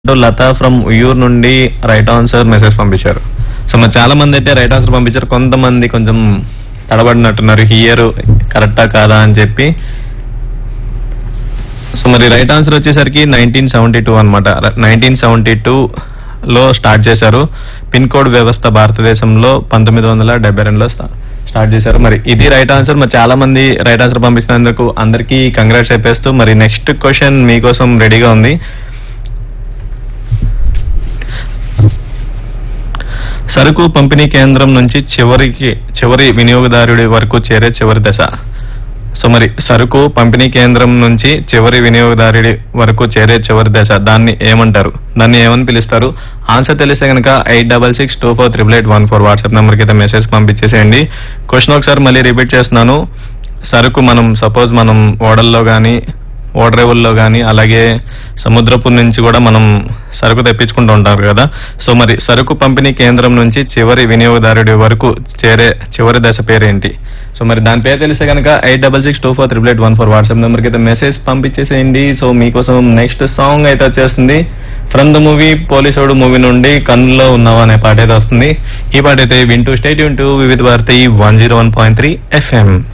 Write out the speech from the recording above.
లత from Uyyuru నుండి right answer message పంపించారు so మరి చాలా మంది అయితే రైట్ ఆన్సర్ పంపించారు కొంతమంది కొంచెం తడబడినట్టున్నారు హియర్ కరెక్టా కాదా అని చెప్పి సో మరి రైట్ ఆన్సర్ వచ్చేసరికి నైన్టీన్ సెవెంటీ టూ అనమాట నైన్టీన్ సెవెంటీ టూ లో స్టార్ట్ చేశారు పిన్ కోడ్ వ్యవస్థ భారతదేశంలో పంతొమ్మిది వందల డెబ్బై రెండులో స్టా- స్టార్ట్ చేశారు మరి ఇది రైట్ ఆన్సర్ మరి చాలా మంది రైట్ ఆన్సర్ పంపిస్తున్నందుకు అందరికీ కంగ్రాట్స్ చెప్పేస్తూ మరి నెక్స్ట్ క్వశ్చన్ మీకోసం రెడీగా ఉంది సరుకు పంపిణీ కేంద్రం నుంచి చివరికి చివరి వినియోగదారుడి వరకు చేరే చివరి దశ సో మరి సరుకు పంపిణీ కేంద్రం నుంచి చివరి వినియోగదారుడి వరకు చేరే చివరి దశ దాన్ని ఏమంటారు దాన్ని ఏమని పిలుస్తారు ఆన్సర్ తెలిస్తే కనుక eight double six two four triple eight one four WhatsApp నెంబర్కి అయితే మెసేజ్ పంపించేసేయండి క్వశ్చన్ ఒకసారి మళ్ళీ రిపీట్ చేస్తున్నాను సరుకు మనం సపోజ్ మనం ఓడల్లో కానీ ఓడరేవుల్లో కానీ అలాగే సముద్రపు నుంచి కూడా మనం సరుకు తెప్పించుకుంటూ ఉంటారు కదా సో మరి సరుకు పంపిణీ కేంద్రం నుంచి చివరి వినియోగదారుడి వరకు చేరే చివరి దశ పేరేంటి సో మరి దాని పేరు తెలిస్తే కనుక eight double six two four triple eight one four WhatsApp నెంబర్కి అయితే మెసేజ్ పంపించేసేయండి సో మీకోసం నెక్స్ట్ సాంగ్ అయితే వచ్చేస్తుంది from the movie Polisodu movie నుండి కన్నులో ఉన్నావా అనే పాట అయితే వస్తుంది ఈ పాట అయితే వింటూ స్టేట్ వింటూ Vividh Bharati one zero one point three FM